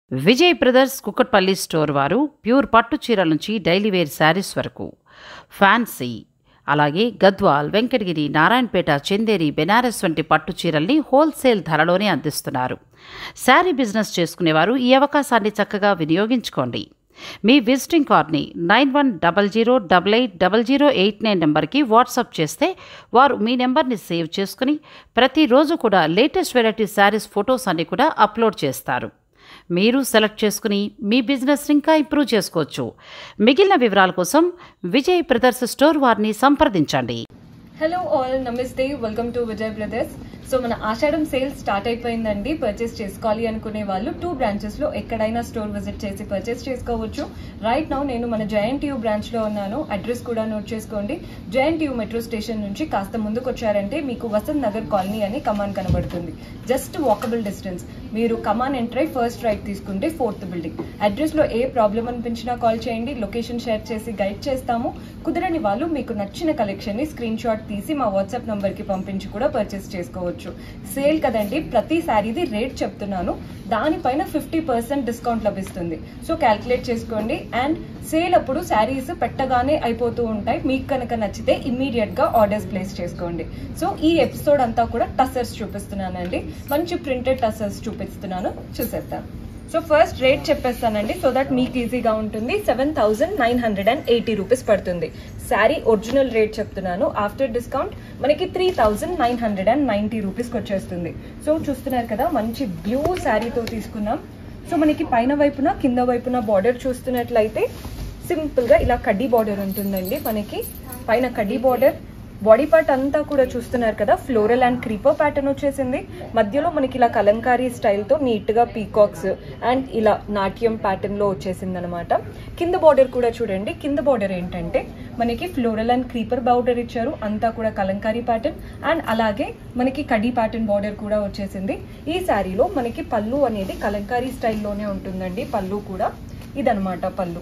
Vijay brothers Kukatpally store వారు pure పట్టు చీరల నుంచి డైలీ వేర్ శారీస్ వరకు ఫ్యాన్సీ అలాగే గద్వాల్ వెంకటగిరి నారాయణపేట చందేరి బెనారస్ వంటి పట్టు చీరల్ని హోల్సేల్ ధరలోనే అందిస్తున్నారు శారీ బిజినెస్ చేసుకునేవారు ఈ అవకాశాన్ని చక్కగా వినియోగించుకోండి మీ విజిటింగ్ కార్డ్ని nine one double zero double eight double zero eight nine నెంబర్కి వాట్సాప్ చేస్తే వారు మీ నెంబర్ని సేవ్ చేసుకుని ప్రతిరోజు కూడా లేటెస్ట్ వెరైటీ శారీస్ ఫొటోస్ అన్ని కూడా అప్లోడ్ చేస్తారు మీరు సెలెక్ట్ చేసుకుని మీ బిజినెస్ ఇంకా ఇంప్రూవ్ చేసుకోవచ్చు మిగిలిన వివరాల కోసం విజయ్ బ్రదర్స్ స్టోర్ వారిని సంప్రదించండి హలో ఆల్ నమస్తే welcome to Vijay brothers so మన ఆషాఢం సేల్ స్టార్ట్ అయిపోయిందండి పర్చేస్ చేసుకోవాలి అనుకునే వాళ్ళు టూ బ్రాంచెస్ లో ఎక్కడైనా స్టోర్ విజిట్ చేసి పర్చేస్ చేసుకోవచ్చు రైట్ నౌ నేను మన జయంట్ యూ బ్రాంచ్ లో ఉన్నాను అడ్రస్ కూడా నోట్ చేసుకోండి జయంట్ యూ మెట్రో స్టేషన్ నుంచి కాస్త ముందుకు వచ్చారంటే మీకు వసంత్ నగర్ కాలనీ అని కమాన్ కనబడుతుంది జస్ట్ వాకబుల్ డిస్టెన్స్ మీరు కమాన్ ఎంటర్ అయి ఫస్ట్ రైట్ తీసుకుంటే ఫోర్త్ బిల్డింగ్ అడ్రస్ లో ఏ ప్రాబ్లం అనిపించినా కాల్ చేయండి లొకేషన్ షేర్ చేసి గైడ్ చేస్తాము కుదరని వాళ్ళు మీకు నచ్చిన కలెక్షన్ ని స్క్రీన్ షాట్ తీసి మా వాట్సాప్ నంబర్ కి పంపించి కూడా పర్చేస్ చేసుకోవచ్చు సేల్ కదండి ప్రతి శారీది రేట్ చెప్తున్నాను దానిపైన ఫిఫ్టీ పర్సెంట్ డిస్కౌంట్ లభిస్తుంది సో క్యాల్కులేట్ చేసుకోండి అండ్ సేల్ అప్పుడు శారీస్ పెట్టగానే అయిపోతూ ఉంటాయి మీకు కనుక నచ్చితే ఇమ్మీడియట్ గా ఆర్డర్స్ ప్లేస్ చేసుకోండి సో ఈ ఎపిసోడ్ అంతా కూడా టసర్స్ చూపిస్తున్నానండి మంచి ప్రింటెడ్ టసర్స్ చూపిస్తున్నాను చూసేద్దాం సో ఫస్ట్ రేట్ చెప్పేస్తానండి సో దట్ మీకు ఈజీగా ఉంటుంది seven thousand nine hundred and eighty rupees పడుతుంది శారీ ఒరిజినల్ రేట్ చెప్తున్నాను ఆఫ్టర్ డిస్కౌంట్ మనకి three thousand nine hundred and ninety రూపీస్కి వచ్చేస్తుంది సో చూస్తున్నారు కదా మంచి బ్లూ శారీతో తీసుకున్నాం సో మనకి పైన వైపున కింద వైపున బార్డర్ చూస్తున్నట్లయితే సింపుల్గా ఇలా కడ్డీ బార్డర్ ఉంటుందండి మనకి పైన కడ్డీ బార్డర్ బాడీ పార్ట్ అంతా కూడా చూస్తున్నారు కదా ఫ్లోరల్ అండ్ క్రీపర్ ప్యాటర్న్ వచ్చేసింది మధ్యలో మనకి ఇలా కలంకారీ స్టైల్తో నీట్గా పీకాక్స్ అండ్ ఇలా నాట్యం ప్యాటర్న్లో వచ్చేసింది అనమాట కింద బార్డర్ కూడా చూడండి కింద బార్డర్ ఏంటంటే మనకి ఫ్లోరల్ అండ్ క్రీపర్ బార్డర్ ఇచ్చారు అంతా కూడా కలంకారీ ప్యాటర్న్ అండ్ అలాగే మనకి కడీ ప్యాటర్న్ బార్డర్ కూడా వచ్చేసింది ఈ శారీలో మనకి పళ్ళు అనేది కలంకారీ స్టైల్లోనే ఉంటుందండి పళ్ళు కూడా ఇదనమాట పళ్ళు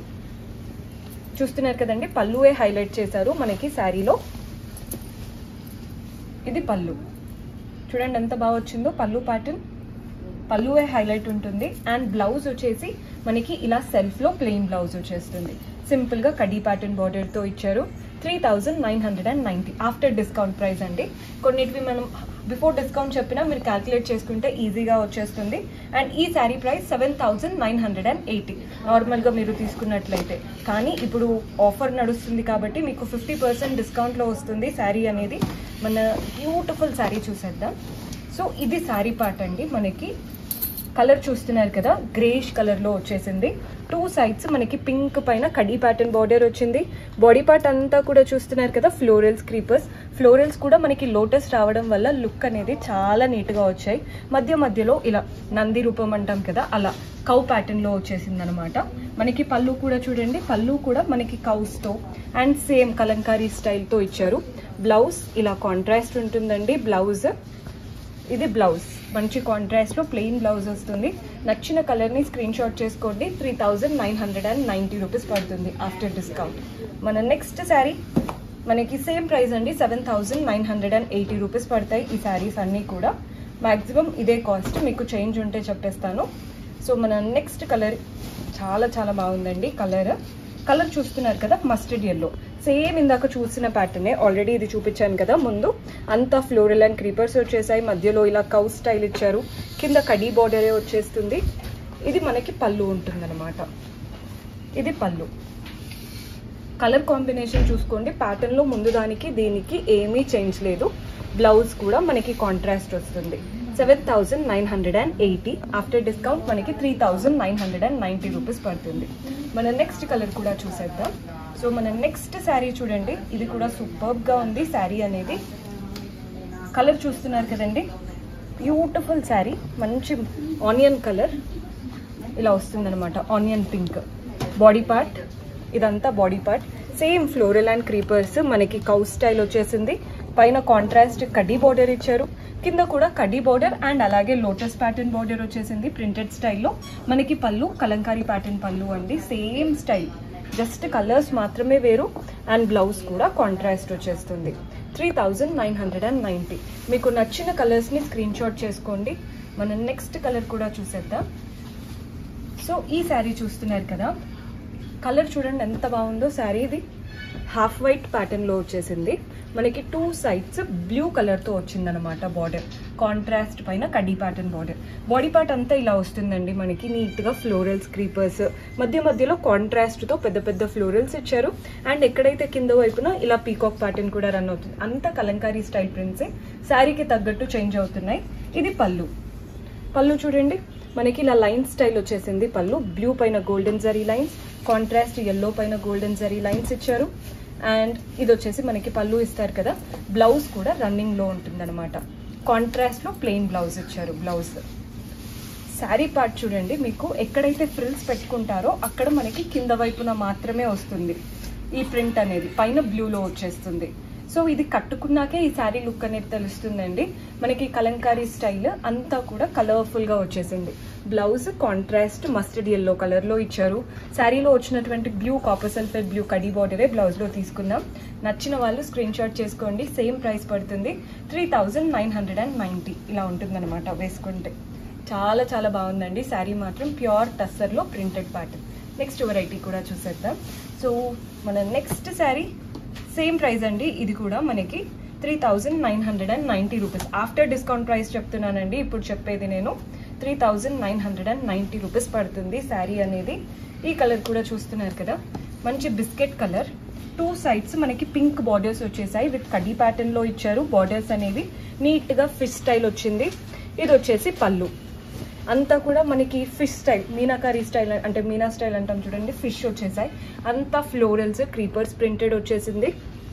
చూస్తున్నారు కదండి పళ్ళువే హైలైట్ చేశారు మనకి శారీలో ఇది పళ్ళు చూడండి ఎంత బాగా వచ్చిందో పళ్ళు ప్యాటర్న్ పళ్ళువే హైలైట్ ఉంటుంది అండ్ బ్లౌజ్ వచ్చేసి మనకి ఇలా సెల్ఫ్లో ప్లెయిన్ బ్లౌజ్ వచ్చేస్తుంది సింపుల్గా కడీ ప్యాటర్న్ బార్డర్తో ఇచ్చారు three thousand nine hundred and ninety after discount price అండి కొన్నిటివి మనం బిఫోర్ డిస్కౌంట్ చెప్పినా మీరు క్యాల్కులేట్ చేసుకుంటే ఈజీగా వచ్చేస్తుంది అండ్ ఈ sari price seven thousand nine hundred and eighty నార్మల్గా మీరు తీసుకున్నట్లయితే కానీ ఇప్పుడు ఆఫర్ నడుస్తుంది కాబట్టి మీకు ఫిఫ్టీ పర్సెంట్ డిస్కౌంట్లో వస్తుంది శారీ అనేది మన బ్యూటిఫుల్ శారీ చూసేద్దాం సో ఇది శారీ పార్ట్ అండి మనకి కలర్ చూస్తున్నారు కదా గ్రేష్ కలర్లో వచ్చేసింది టూ సైడ్స్ మనకి పింక్ పైన కడీ ప్యాటర్న్ బార్డర్ వచ్చింది బాడీ పార్ట్ అంతా కూడా చూస్తున్నారు కదా ఫ్లోరల్స్ క్రీపర్స్ ఫ్లోరల్స్ కూడా మనకి లోటస్ రావడం వల్ల లుక్ అనేది చాలా నీట్గా వచ్చాయి మధ్య మధ్యలో ఇలా నంది రూపం అంటాం కదా అలా కౌ ప్యాటర్న్లో వచ్చేసింది అనమాట మనకి పళ్ళు కూడా చూడండి పళ్ళు కూడా మనకి కౌస్తో అండ్ సేమ్ కలంకారీ స్టైల్తో ఇచ్చారు బ్లౌజ్ ఇలా కాంట్రాస్ట్ ఉంటుందండి బ్లౌజ్ ఇది బ్లౌజ్ మంచి కాంట్రాస్ట్లో ప్లెయిన్ బ్లౌజ్ వస్తుంది నచ్చిన కలర్ని స్క్రీన్ షాట్ చేసుకోండి three thousand nine hundred and ninety rupees పడుతుంది ఆఫ్టర్ డిస్కౌంట్ మన నెక్స్ట్ శారీ మనకి సేమ్ ప్రైస్ అండి seven thousand nine hundred and eighty rupees పడతాయి ఈ శారీస్ అన్నీ కూడా మ్యాక్సిమం ఇదే కాస్ట్ మీకు చేంజ్ ఉంటే చెప్పేస్తాను సో మన నెక్స్ట్ కలర్ చాలా చాలా బాగుందండి కలర్ కలర్ చూస్తున్నారు కదా మస్టర్డ్ ఎల్లో సేమ్ ఇందాక చూసిన ప్యాటర్నే ఆల్రెడీ ఇది చూపించాను కదా ముందు అంతా ఫ్లోరల్ అండ్ క్రీపర్స్ వచ్చేసాయి మధ్యలో ఇలా కౌ స్టైల్ ఇచ్చారు కింద కడీ బార్డరే వచ్చేస్తుంది ఇది మనకి పళ్ళు ఉంటుందన్నమాట ఇది పళ్ళు కలర్ కాంబినేషన్ చూసుకోండి ప్యాటర్న్లో ముందు దానికి దీనికి ఏమీ చేంజ్ లేదు బ్లౌజ్ కూడా మనకి కాంట్రాస్ట్ వస్తుంది seven thousand nine hundred and eighty after discount మనకి three thousand nine hundred and ninety rupees పడుతుంది మన నెక్స్ట్ కలర్ కూడా చూసేద్దాం సో మన నెక్స్ట్ శారీ చూడండి ఇది కూడా సూపర్గా ఉంది శారీ అనేది కలర్ చూస్తున్నారు కదండి బ్యూటిఫుల్ శారీ మంచి ఆనియన్ కలర్ ఇలా వస్తుందన్నమాట ఆనియన్ పింక్ బాడీ పార్ట్ ఇదంతా body part same floral and creepers మనకి కౌ స్టైల్ వచ్చేసింది పైన కాంట్రాస్ట్ కడ్డీ బార్డర్ ఇచ్చారు కింద కూడా కడ్డీ బార్డర్ అండ్ అలాగే లోటస్ ప్యాటర్న్ బార్డర్ వచ్చేసింది ప్రింటెడ్ స్టైల్లో మనకి పళ్ళు కలంకారీ ప్యాటర్న్ పళ్ళు అండి సేమ్ స్టైల్ జస్ట్ కలర్స్ మాత్రమే వేరు అండ్ బ్లౌజ్ కూడా కాంట్రాస్ట్ వచ్చేస్తుంది three thousand nine hundred and ninety మీకు నచ్చిన కలర్స్ని స్క్రీన్ షాట్ చేసుకోండి మనం నెక్స్ట్ కలర్ కూడా చూసేద్దాం సో ఈ శారీ చూస్తున్నారు కదా కలర్ చూడండి ఎంత బాగుందో శారీ ఇది హాఫ్ వైట్ ప్యాటర్న్లో వచ్చేసింది మనకి టూ సైడ్స్ బ్లూ కలర్తో వచ్చిందనమాట బార్డర్ కాంట్రాస్ట్ పైన కడ్డీ ప్యాటర్న్ బార్డర్ బాడీ పార్ట్ అంతా ఇలా వస్తుందండి మనకి నీట్గా ఫ్లోరల్స్ క్రీపర్స్ మధ్య మధ్యలో కాంట్రాస్ట్తో పెద్ద పెద్ద ఫ్లోరల్స్ ఇచ్చారు అండ్ ఎక్కడైతే కింద వైపున ఇలా పీకాక్ ప్యాటర్న్ కూడా రన్ అవుతుంది అంతా కలంకారీ స్టైల్ ప్రింట్సే శారీకి తగ్గట్టు చేంజ్ అవుతున్నాయి ఇది పళ్ళు పళ్ళు చూడండి మనకి ఇలా లైన్ స్టైల్ వచ్చేసింది పళ్ళు బ్లూ పైన golden zari lines contrast yellow పైన గోల్డెన్ జరీ లైన్స్ ఇచ్చారు అండ్ ఇది వచ్చేసి మనకి పళ్ళు ఇస్తారు కదా బ్లౌజ్ కూడా రన్నింగ్లో ఉంటుందన్నమాట కాంట్రాస్ట్లో ప్లెయిన్ బ్లౌజ్ ఇచ్చారు బ్లౌజ్ శారీ పార్ట్ చూడండి మీకు ఎక్కడైతే ఫ్రిల్స్ పెట్టుకుంటారో అక్కడ మనకి కింద వైపున మాత్రమే వస్తుంది ఈ ప్రింట్ అనేది పైన బ్లూలో వచ్చేస్తుంది సో ఇది కట్టుకున్నాకే ఈ శారీ లుక్ అనేది తెలుస్తుందండి మనకి కలంకారీ స్టైల్ అంతా కూడా కలర్ఫుల్గా వచ్చేసింది బ్లౌజ్ కాంట్రాస్ట్ మస్టర్డ్ ఎల్లో కలర్లో ఇచ్చారు శారీలో వచ్చినటువంటి బ్లూ కాపర్ సల్ఫేట్ బ్లూ కడీ బార్డరే బ్లౌజ్లో తీసుకున్నాం నచ్చిన వాళ్ళు స్క్రీన్ షాట్ చేసుకోండి సేమ్ ప్రైస్ పడుతుంది three thousand nine hundred and ninety ఇలా ఉంటుందన్నమాట వేసుకుంటే చాలా చాలా బాగుందండి శారీ మాత్రం ప్యూర్ టస్సర్లో ప్రింటెడ్ ప్యాటర్న్ నెక్స్ట్ వెరైటీ కూడా చూసేద్దాం సో మన నెక్స్ట్ శారీ సేమ్ ప్రైస్ అండి ఇది కూడా మనకి three thousand nine hundred and ninety rupees after discount price చెప్తున్నానండి ఇప్పుడు చెప్పేది నేను three thousand nine hundred and ninety rupees పడుతుంది శారీ అనేది ఈ కలర్ కూడా చూస్తున్నారు కదా మంచి బిస్కెట్ కలర్ టూ సైడ్స్ మనకి పింక్ బార్డర్స్ వచ్చేసాయి విత్ కడ్డీ ప్యాటర్న్లో ఇచ్చారు బార్డర్స్ అనేవి నీట్గా ఫిష్ స్టైల్ వచ్చింది ఇది వచ్చేసి పళ్ళు అంతా కూడా మనకి ఫిష్ స్టైల్ మీనాకారీ స్టైల్ అంటే మీనా స్టైల్ అంటాం చూడండి ఫిష్ వచ్చేసాయి అంతా ఫ్లోరల్స్ క్రీపర్స్ ప్రింటెడ్ వచ్చేసింది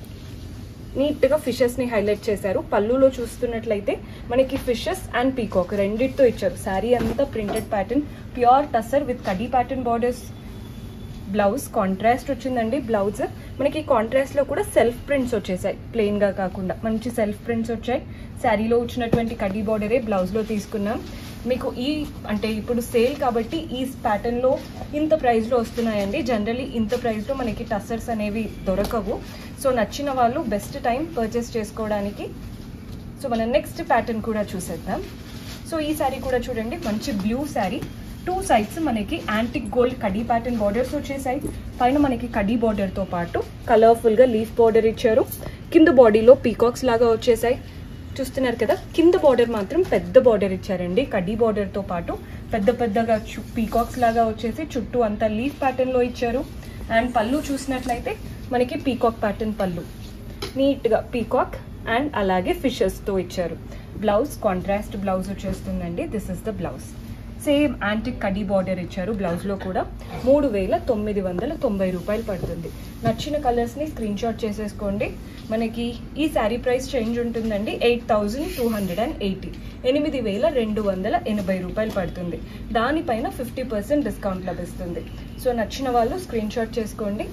నీట్గా ఫిషెస్ని హైలైట్ చేశారు పళ్ళులో చూస్తున్నట్లయితే మనకి ఫిషెస్ అండ్ పీకాక్ రెండిటితో ఇచ్చారు శారీ అంతా printed pattern pure tussar with కడీ ప్యాటర్న్ బార్డర్స్ బ్లౌజ్ కాంట్రాస్ట్ వచ్చిందండి బ్లౌజ్ మనకి కాంట్రాస్ట్లో కూడా సెల్ఫ్ ప్రింట్స్ వచ్చేసాయి ప్లెయిన్గా కాకుండా మంచి సెల్ఫ్ ప్రింట్స్ వచ్చాయి శారీలో వచ్చినటువంటి కడ్డీ బార్డరే బ్లౌజ్లో తీసుకున్నాం మీకు ఈ అంటే ఇప్పుడు సేల్ కాబట్టి ఈ ప్యాటర్న్లో ఇంత ప్రైస్లో వస్తున్నాయండి జనరలీ ఇంత ప్రైస్లో మనకి టస్సర్స్ అనేవి దొరకవు సో నచ్చిన వాళ్ళు బెస్ట్ టైం పర్చేస్ చేసుకోవడానికి సో మనం నెక్స్ట్ ప్యాటర్న్ కూడా చూసేద్దాం సో ఈ శారీ కూడా చూడండి మంచి బ్లూ శారీ టూ సైడ్స్ మనకి యాంటిక్ గోల్డ్ కడీ ప్యాటర్న్ బార్డర్స్ వచ్చేసాయి పైన మనకి కడీ బార్డర్తో పాటు కలర్ఫుల్గా లీఫ్ బార్డర్ ఇచ్చారు కింద బాడీలో పీకాక్స్ లాగా వచ్చేసాయి చూస్తున్నారు కదా కింద బార్డర్ మాత్రం పెద్ద బార్డర్ ఇచ్చారండి కడ్డీ బార్డర్తో పాటు పెద్ద పెద్దగా చు పీకాక్స్ లాగా వచ్చేసి చుట్టూ అంతా లీఫ్ ప్యాటర్న్లో ఇచ్చారు అండ్ పళ్ళు చూసినట్లయితే మనకి పీకాక్ ప్యాటర్న్ పళ్ళు నీట్గా పీకాక్ అండ్ అలాగే ఫిషెస్తో ఇచ్చారు బ్లౌజ్ కాంట్రాస్ట్ బ్లౌజ్ వచ్చేస్తుందండి this is the blouse same antique కడీ బార్డర్ ఇచ్చారు బ్లౌజ్లో కూడా మూడు వేల తొమ్మిది వందల తొంభై రూపాయలు పడుతుంది నచ్చిన కలర్స్ని స్క్రీన్ షాట్ చేసేసుకోండి మనకి ఈ శారీ ప్రైస్ చేంజ్ ఉంటుందండి eight thousand two hundred and eighty ఎనిమిది వేల రెండు వందల ఎనభై రూపాయలు పడుతుంది దానిపైన ఫిఫ్టీ పర్సెంట్ డిస్కౌంట్ లభిస్తుంది సో నచ్చిన వాళ్ళు స్క్రీన్ షాట్ చేసుకోండి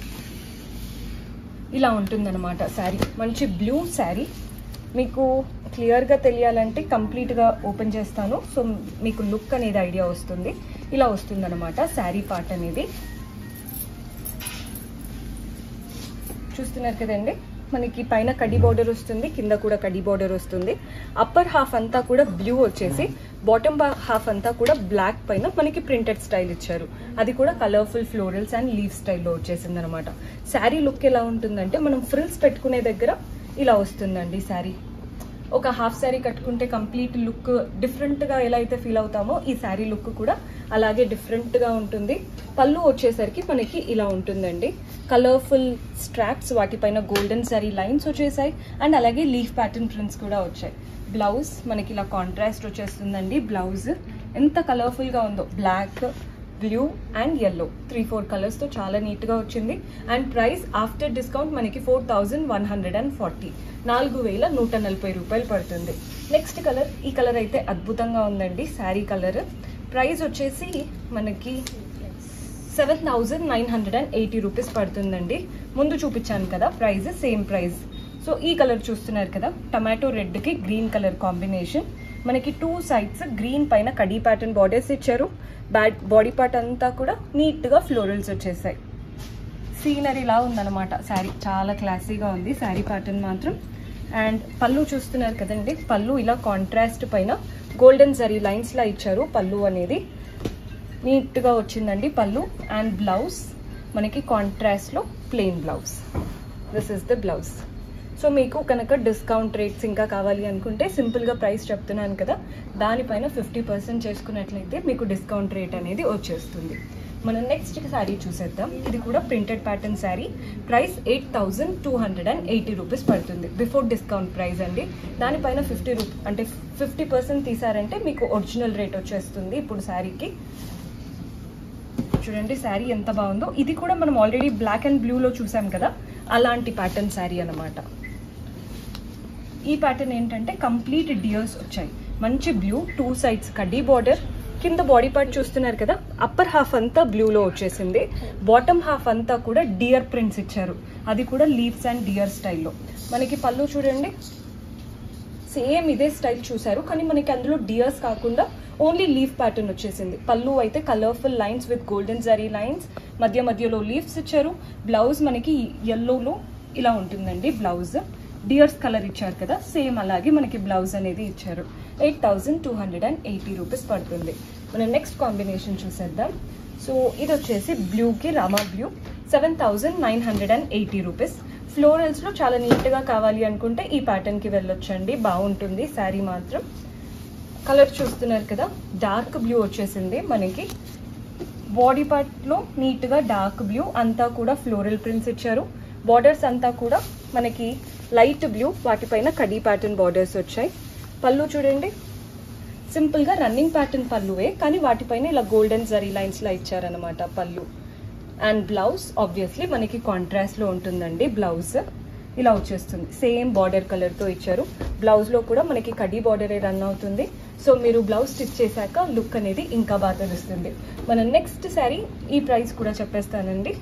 ఇలా ఉంటుందన్నమాట శారీ మంచి బ్లూ శారీ మీకు క్లియర్గా తెలియాలంటే కంప్లీట్గా ఓపెన్ చేస్తాను సో మీకు లుక్ అనేది ఐడియా వస్తుంది ఇలా వస్తుందన్నమాట శారీ పార్ట్ అనేది చూస్తున్నారు కదండి మనకి పైన కడి బార్డర్ వస్తుంది కింద కూడా కడి బార్డర్ వస్తుంది అప్పర్ హాఫ్ అంతా కూడా బ్లూ వచ్చేసి బాటమ్ హాఫ్ అంతా కూడా బ్లాక్ పైన మనకి ప్రింటెడ్ స్టైల్ ఇచ్చారు అది కూడా కలర్ఫుల్ ఫ్లోరల్స్ అండ్ లీవ్ స్టైల్లో వచ్చేసింది అనమాట శారీ లుక్ ఎలా ఉంటుందంటే మనం ఫ్రిల్స్ పెట్టుకునే దగ్గర ఇలా వస్తుందండి శారీ ఒక హాఫ్ శారీ కట్టుకుంటే కంప్లీట్ లుక్ డిఫరెంట్గా ఎలా అయితే ఫీల్ అవుతామో ఈ శారీ లుక్ కూడా అలాగే డిఫరెంట్గా ఉంటుంది పళ్ళు వచ్చేసరికి మనకి ఇలా ఉంటుందండి కలర్ఫుల్ స్ట్రాప్స్ వాటిపైన గోల్డెన్ శారీ లైన్స్ వచ్చేసాయి అండ్ అలాగే లీఫ్ ప్యాటర్న్ ప్రింట్స్ కూడా వచ్చాయి బ్లౌజ్ మనకి ఇలా కాంట్రాస్ట్ వచ్చేస్తుందండి బ్లౌజ్ ఎంత కలర్ఫుల్గా ఉందో black blue and yellow three four కలర్స్తో చాలా నీట్గా వచ్చింది అండ్ ప్రైస్ ఆఫ్టర్ డిస్కౌంట్ మనకి four thousand one hundred and forty నాలుగు వేల నూట నలభై రూపాయలు పడుతుంది నెక్స్ట్ కలర్ ఈ కలర్ అయితే అద్భుతంగా ఉందండి శారీ కలర్ ప్రైస్ వచ్చేసి మనకి seven thousand nine hundred and eighty rupees పడుతుందండి ముందు చూపించాను కదా ప్రైస్ సేమ్ ప్రైస్ సో ఈ కలర్ చూస్తున్నారు కదా టమాటో రెడ్కి గ్రీన్ కలర్ కాంబినేషన్ మనకి టూ సైడ్స్ గ్రీన్ పైన కడీ ప్యాటర్న్ బార్డర్స్ ఇచ్చారు బ్యాడ్ బాడీ పార్ట్ అంతా కూడా నీట్గా ఫ్లోరల్స్ వచ్చేసాయి సీనరీలా ఉందన్నమాట శారీ చాలా క్లాసీగా ఉంది శారీ ప్యాటర్న్ మాత్రం అండ్ పళ్ళు చూస్తున్నారు కదండి పళ్ళు ఇలా కాంట్రాస్ట్ పైన గోల్డెన్ జరీ లైన్స్లా ఇచ్చారు పళ్ళు అనేది నీట్గా వచ్చిందండి పళ్ళు అండ్ బ్లౌజ్ మనకి కాంట్రాస్ట్లో plain blouse this is the blouse so మీకు కనుక డిస్కౌంట్ రేట్స్ ఇంకా కావాలి అనుకుంటే సింపుల్గా ప్రైస్ చెప్తున్నాను కదా దానిపైన ఫిఫ్టీ పర్సెంట్ చేసుకున్నట్లయితే మీకు డిస్కౌంట్ రేట్ అనేది వచ్చేస్తుంది మనం నెక్స్ట్ శారీ చూసేద్దాం ఇది కూడా printed pattern sari price eight thousand two hundred and eighty rupees పడుతుంది బిఫోర్ డిస్కౌంట్ ప్రైస్ అండి దానిపైన ఫిఫ్టీ రూ అంటే ఫిఫ్టీ పర్సెంట్ తీసారంటే మీకు ఒరిజినల్ రేట్ వచ్చేస్తుంది ఇప్పుడు శారీకి చూడండి శారీ ఎంత బాగుందో ఇది కూడా మనం ఆల్రెడీ బ్లాక్ అండ్ బ్లూలో చూసాం కదా అలాంటి ప్యాటర్న్ శారీ అనమాట ఈ ప్యాటర్న్ ఏంటంటే కంప్లీట్ డియర్స్ వచ్చాయి మంచి బ్లూ టూ సైడ్స్ కడ్డీ బార్డర్ కింద బాడీ పార్ట్ చూస్తున్నారు కదా అప్పర్ హాఫ్ అంతా బ్లూలో వచ్చేసింది బాటమ్ హాఫ్ అంతా కూడా డియర్ ప్రింట్స్ ఇచ్చారు అది కూడా లీవ్స్ అండ్ డియర్ స్టైల్లో మనకి పళ్ళు చూడండి సేమ్ ఇదే స్టైల్ చూసారు కానీ మనకి అందులో డియర్స్ కాకుండా ఓన్లీ లీఫ్ ప్యాటర్న్ వచ్చేసింది పళ్ళు అయితే colourful lines with golden zari lines మధ్య మధ్యలో లీవ్స్ ఇచ్చారు బ్లౌజ్ మనకి ఎల్లోలో ఇలా ఉంటుందండి బ్లౌజ్ డియర్స్ కలర్ ఇచ్చారు కదా సేమ్ అలాగే మనకి బ్లౌజ్ అనేది ఇచ్చారు eight thousand two hundred and eighty rupees పడుతుంది మనం నెక్స్ట్ కాంబినేషన్ చూసేద్దాం సో ఇది వచ్చేసి బ్లూకి rama blue seven thousand nine hundred and eighty rupees ఫ్లోరల్స్లో చాలా నీట్గా కావాలి అనుకుంటే ఈ ప్యాటర్న్కి వెళ్ళొచ్చండి బాగుంటుంది శారీ మాత్రం కలర్ చూస్తున్నారు కదా డార్క్ బ్లూ వచ్చేసింది మనకి బాడీ పార్ట్లో నీట్గా డార్క్ బ్లూ అంతా కూడా ఫ్లోరల్ ప్రింట్స్ ఇచ్చారు బార్డర్స్ అంతా కూడా మనకి లైట్ బ్లూ వాటిపైన కడీ ప్యాటర్న్ బార్డర్స్ వచ్చాయి పళ్ళు చూడండి సింపుల్గా రన్నింగ్ ప్యాటర్న్ పళ్ళువే కానీ వాటిపైన ఇలా గోల్డెన్ జరీ లైన్స్లా ఇచ్చారనమాట పళ్ళు అండ్ బ్లౌజ్ ఆబ్వియస్లీ మనకి కాంట్రాస్ట్లో ఉంటుందండి బ్లౌజ్ ఇలా వచ్చేస్తుంది సేమ్ బార్డర్ కలర్తో ఇచ్చారు బ్లౌజ్లో కూడా మనకి కడీ బార్డరే రన్ అవుతుంది సో మీరు బ్లౌజ్ స్టిచ్ చేశాక లుక్ అనేది ఇంకా బాగా తెలుస్తుంది మన నెక్స్ట్ శారీ ఈ ప్రైస్ కూడా చెప్పేస్తానండి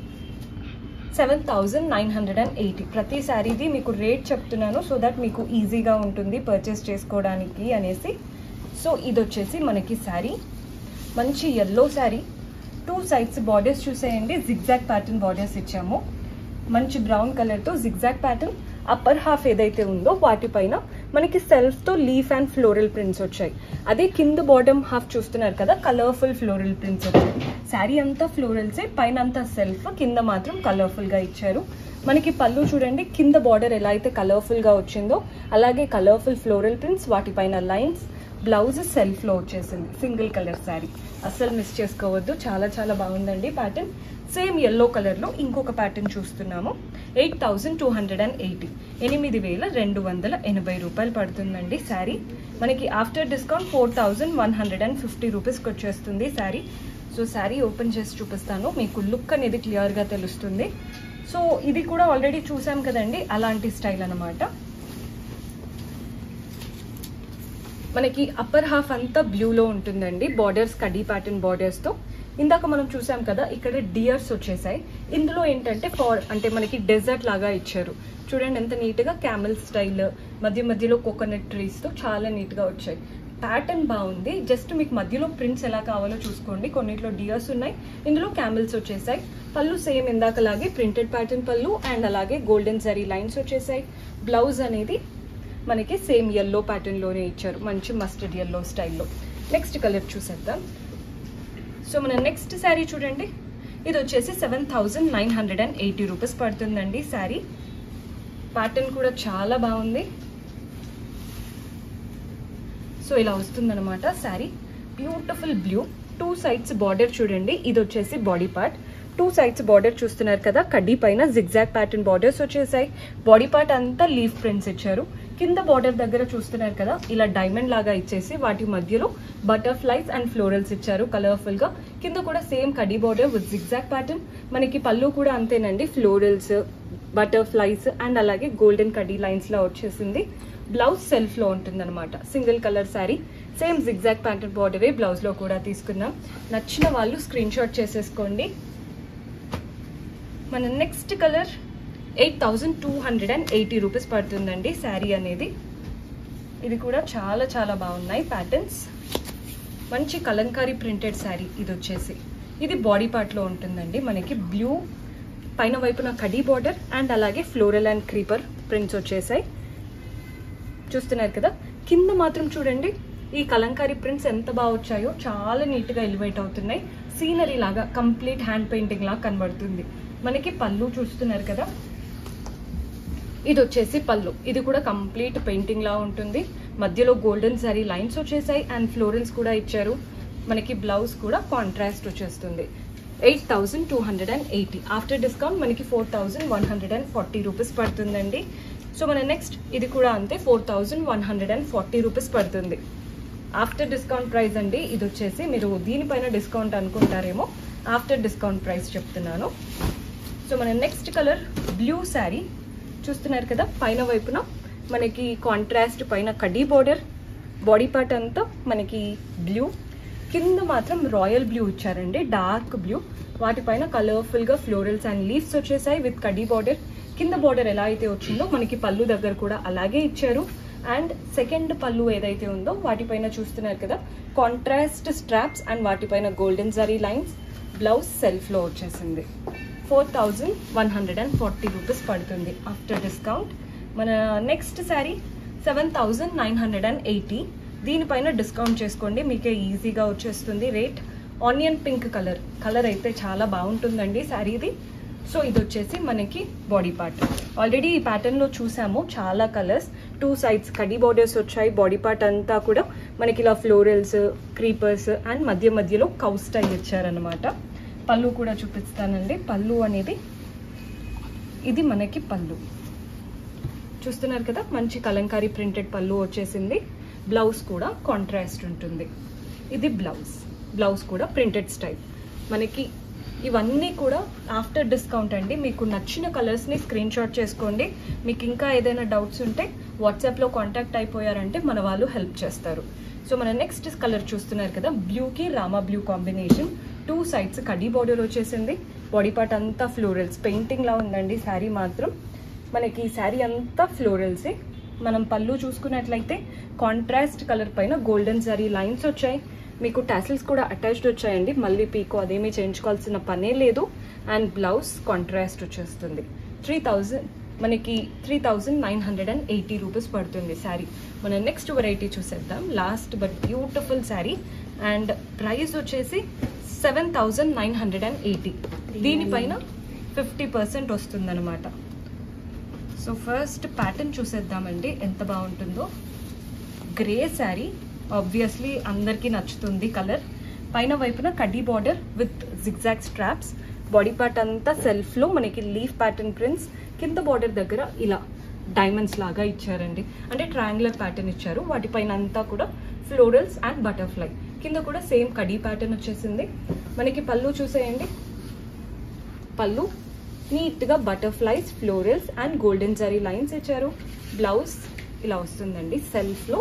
seven thousand nine hundred and eighty ప్రతి శారీది మీకు రేట్ చెప్తున్నాను సో దట్ మీకు ఈజీగా ఉంటుంది పర్చేస్ చేసుకోవడానికి అనేసి సో ఇది వచ్చేసి మనకి శారీ మంచి yellow sari two sides borders చూసేయండి జిగ్జాగ్ ప్యాటర్న్ బార్డర్స్ ఇచ్చాము మంచి బ్రౌన్ కలర్తో జిగ్జాగ్ ప్యాటర్న్ అప్పర్ హాఫ్ ఏదైతే ఉందో వాటిపైన మనకి సెల్ఫ్తో లీఫ్ అండ్ ఫ్లోరల్ ప్రింట్స్ వచ్చాయి అదే కింద బాటమ్ హాఫ్ చూస్తున్నారు కదా కలర్ఫుల్ ఫ్లోరల్ ప్రింట్స్ వచ్చాయి శారీ అంతా ఫ్లోరల్సే పైన అంతా సెల్ఫ్ కింద మాత్రం కలర్ఫుల్గా ఇచ్చారు మనకి పళ్ళు చూడండి కింద బార్డర్ ఎలా అయితే కలర్ఫుల్గా వచ్చిందో అలాగే కలర్ఫుల్ ఫ్లోరల్ ప్రింట్స్ వాటిపైన లైన్స్ బ్లౌజ్ సెల్ఫ్లో వచ్చేసింది సింగిల్ కలర్ శారీ అస్సలు మిస్ చేసుకోవద్దు చాలా చాలా బాగుందండి ప్యాటర్న్ సేమ్ ఎల్లో కలర్లో ఇంకొక ప్యాటర్న్ చూస్తున్నాము eight thousand two hundred and eighty ఎనిమిది వేల రెండు వందల ఎనభై రూపాయలు పడుతుందండి శారీ మనకి after discount four thousand one hundred and fifty రూపీస్కి వచ్చేస్తుంది శారీ సో శారీ ఓపెన్ చేసి చూపిస్తాను మీకు లుక్ అనేది క్లియర్గా తెలుస్తుంది సో ఇది కూడా ఆల్రెడీ చూసాం కదండి అలాంటి స్టైల్ అనమాట మనకి అప్పర్ హాఫ్ అంతా బ్లూలో ఉంటుందండి బార్డర్స్ కడీ ప్యాటర్న్ బార్డర్స్తో ఇందాక మనం చూసాం కదా ఇక్కడ డియర్స్ వచ్చేసాయి ఇందులో ఏంటంటే ఫార్ అంటే మనకి డెజర్ట్ లాగా ఇచ్చారు చూడండి ఎంత నీట్గా క్యామెల్ స్టైల్ మధ్య మధ్యలో కోకోనట్ ట్రీస్తో చాలా నీట్గా వచ్చాయి ప్యాటర్న్ బాగుంది జస్ట్ మీకు మధ్యలో ప్రింట్స్ ఎలా కావాలో చూసుకోండి కొన్నిట్లో డియర్స్ ఉన్నాయి ఇందులో క్యామెల్స్ వచ్చేసాయి పళ్ళు సేమ్ ఇందాకలాగే ప్రింటెడ్ ప్యాటర్న్ పళ్ళు అండ్ అలాగే గోల్డెన్ జరీ లైన్స్ వచ్చేసాయి బ్లౌజ్ అనేది మనకి సేమ్ ఎల్లో ప్యాటర్న్లోనే ఇచ్చారు మంచి మస్టర్డ్ ఎల్లో స్టైల్లో నెక్స్ట్ కలర్ చూసేద్దాం సో మన నెక్స్ట్ శారీ చూడండి ఇది వచ్చేసి seven thousand nine hundred and eighty rupees పడుతుందండి శారీ ప్యాటర్న్ కూడా చాలా బాగుంది సో ఇలా వస్తుందన్నమాట sari beautiful blue two sides border చూడండి ఇది వచ్చేసి body part two sides border చూస్తున్నారు కదా కడ్డీ పైన జిగ్జాగ్ ప్యాటర్న్ బార్డర్స్ వచ్చేసాయి బాడీ పార్ట్ అంతా లీఫ్ ప్రింట్స్ ఇచ్చారు కింద బార్డర్ దగ్గర చూస్తున్నారు కదా ఇలా డైమండ్ లాగా ఇచ్చేసి వాటి మధ్యలో బటర్ఫ్లైస్ అండ్ ఫ్లోరల్స్ ఇచ్చారు కలర్ఫుల్ గా కింద కూడా సేమ్ కడీ బార్డర్ విత్ జిగ్జాగ్ ప్యాటర్న్ మనకి పళ్ళు కూడా అంతేనండి ఫ్లోరల్స్ బటర్ఫ్లైస్ అండ్ అలాగే గోల్డెన్ కడీ లైన్స్ లా వచ్చేసింది బ్లౌజ్ సెల్ఫ్ లో ఉంటుందన్నమాట single colour sari same zigzag pattern బార్డరే బ్లౌజ్ లో కూడా తీసుకున్నాం నచ్చిన వాళ్ళు స్క్రీన్ షాట్ చేసేసుకోండి మన next colour eight thousand two hundred and eighty rupees పడుతుందండి శారీ అనేది ఇది కూడా చాలా చాలా బాగున్నాయి ప్యాటర్న్స్ మంచి కలంకారీ ప్రింటెడ్ శారీ ఇది వచ్చేసి ఇది బాడీ పార్ట్లో ఉంటుందండి మనకి బ్లూ పైన వైపున కడీ బార్డర్ అండ్ అలాగే ఫ్లోరల్ అండ్ క్రీపర్ ప్రింట్స్ వచ్చేసాయి చూస్తున్నారు కదా కింద మాత్రం చూడండి ఈ కలంకారీ ప్రింట్స్ ఎంత బాగా వచ్చాయో చాలా నీట్ గా ఎలివేట్ అవుతున్నాయి సీనరీ లాగా కంప్లీట్ హ్యాండ్ పెయింటింగ్ లాగా కనబడుతుంది మనకి పళ్ళు చూస్తున్నారు కదా ఇది వచ్చేసి పళ్ళు ఇది కూడా కంప్లీట్ పెయింటింగ్ లా ఉంటుంది మధ్యలో గోల్డెన్ సారీ లైన్స్ వచ్చేసాయి అండ్ ఫ్లోరల్స్ కూడా ఇచ్చారు మనకి బ్లౌజ్ కూడా కాంట్రాస్ట్ వచ్చేస్తుంది eight thousand two hundred and eighty after discount మనకి four thousand one hundred and forty rupees పడుతుందండి సో మన నెక్స్ట్ ఇది కూడా అంతే four thousand one hundred and forty rupees పడుతుంది ఆఫ్టర్ డిస్కౌంట్ ప్రైస్ అండి ఇది వచ్చేసి మీరు దీనిపైన డిస్కౌంట్ అనుకుంటారేమో ఆఫ్టర్ డిస్కౌంట్ ప్రైస్ చెప్తున్నాను సో మన నెక్స్ట్ కలర్ బ్లూ శారీ చూస్తున్నారు కదా పైన వైపున మనకి కాంట్రాస్ట్ పైన కడ్డీ బోర్డర్ బాడీ పార్ట్ అంతా మనకి బ్లూ కింద మాత్రం రాయల్ బ్లూ ఇచ్చారండి డార్క్ బ్లూ వాటిపైన కలర్ఫుల్గా ఫ్లోరల్స్ అండ్ లీవ్స్ వచ్చేసాయి విత్ కడ్డీ బార్డర్ కింద బార్డర్ ఎలా అయితే వచ్చిందో మనకి పళ్ళు దగ్గర కూడా అలాగే ఇచ్చారు అండ్ సెకండ్ పళ్ళు ఏదైతే ఉందో వాటిపైన చూస్తున్నారు కదా కాంట్రాస్ట్ స్ట్రాప్స్ అండ్ వాటిపైన గోల్డెన్ జరీ లైన్స్ బ్లౌజ్ సెల్ఫ్లో వచ్చేసింది four thousand one hundred and forty rupees పడుతుంది ఆఫ్టర్ డిస్కౌంట్ మన next sari seven thousand nine hundred and eighty దీనిపైన డిస్కౌంట్ చేసుకోండి మీకే ఈజీగా వచ్చేస్తుంది rate onion pink colour colour అయితే చాలా బాగుంటుందండి శారీది సో ఇది వచ్చేసి మనకి బాడీ పార్ట్ ఆల్రెడీ ఈ ప్యాటర్న్లో చూసాము చాలా కలర్స్ టూ సైడ్స్ కడి బార్డర్స్ వచ్చాయి బాడీ పార్ట్ అంతా కూడా మనకి ఇలా ఫ్లోరల్స్ క్రీపర్స్ అండ్ మధ్య మధ్యలో కౌ స్టైల్ ఇచ్చారనమాట పళ్ళు కూడా చూపిస్తానండి పళ్ళు అనేది ఇది మనకి పళ్ళు చూస్తున్నారు కదా మంచి కలంకారీ ప్రింటెడ్ పళ్ళు వచ్చేసింది బ్లౌజ్ కూడా కాంట్రాస్ట్ ఉంటుంది ఇది బ్లౌజ్ బ్లౌజ్ కూడా ప్రింటెడ్ స్టైల్ మనకి ఇవన్నీ కూడా ఆఫ్టర్ డిస్కౌంట్ అండి మీకు నచ్చిన కలర్స్ని స్క్రీన్ షాట్ చేసుకోండి మీకు ఇంకా ఏదైనా డౌట్స్ ఉంటే వాట్సాప్లో కాంటాక్ట్ అయిపోయారంటే మన వాళ్ళు హెల్ప్ చేస్తారు సో మన నెక్స్ట్ కలర్ చూస్తున్నారు కదా బ్లూకి rama blue combination two sides కడీ బార్డర్ వచ్చేసింది బాడీ పార్ట్ అంతా ఫ్లోరల్స్ పెయింటింగ్ లా ఉందండి శారీ మాత్రం మనకి ఈ శారీ అంతా ఫ్లోరల్సే మనం పళ్ళు చూసుకున్నట్లయితే కాంట్రాస్ట్ కలర్ పైన గోల్డెన్ జరీ లైన్స్ వచ్చాయి మీకు టాసిల్స్ కూడా అటాచ్డ్ వచ్చాయండి మళ్ళీ పీకో అదేమీ చేయించుకోవాల్సిన పనే లేదు అండ్ బ్లౌజ్ కాంట్రాస్ట్ వచ్చేస్తుంది త్రీ థౌజండ్ మనకి three thousand nine hundred and eighty rupees పడుతుంది శారీ మన నెక్స్ట్ వెరైటీ చూసేద్దాం last but beautiful sari and price వచ్చేసి seven thousand nine hundred and eighty దీనిపైన ఫిఫ్టీ పర్సెంట్ వస్తుందన్నమాట సో ఫస్ట్ ప్యాటర్న్ చూసేద్దామండి ఎంత బాగుంటుందో గ్రే శారీ ఆబ్వియస్లీ అందరికీ నచ్చుతుంది కలర్ పైన వైపున కడ్డీ border with zigzag straps body part అంతా సెల్ఫ్లో మనకి లీఫ్ ప్యాటర్న్ ప్రింట్స్ కింద బార్డర్ దగ్గర ఇలా డైమండ్స్ లాగా ఇచ్చారండి అంటే ట్రయాంగులర్ ప్యాటర్న్ ఇచ్చారు వాటిపైన అంతా కూడా ఫ్లోరల్స్ అండ్ బటర్ఫ్లై కింద కూడా సేమ్ కడీ ప్యాటర్న్ వచ్చేసింది మనకి పళ్ళు చూసేయండి పళ్ళు నీట్గా butterflies florals and golden zari lines ఇచ్చారు బ్లౌజ్ ఇలా వస్తుందండి సెల్ఫ్లో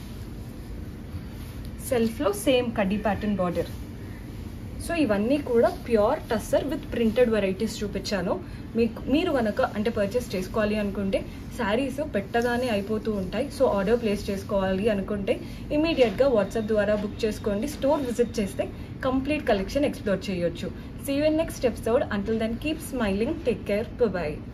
సెల్ఫ్లో సేమ్ కడ్డీ ప్యాటర్న్ బార్డర్ సో ఇవన్నీ కూడా pure tussar with printed varieties చూపించాను మీకు మీరు కనుక అంటే పర్చేస్ చేసుకోవాలి అనుకుంటే శారీస్ పెట్టగానే అయిపోతూ ఉంటాయి సో ఆర్డర్ ప్లేస్ చేసుకోవాలి అనుకుంటే ఇమీడియట్గా వాట్సాప్ ద్వారా బుక్ చేసుకోండి స్టోర్ విజిట్ చేస్తే కంప్లీట్ కలెక్షన్ ఎక్స్ప్లోర్ చేయొచ్చు see you next episode until then keep smiling take care by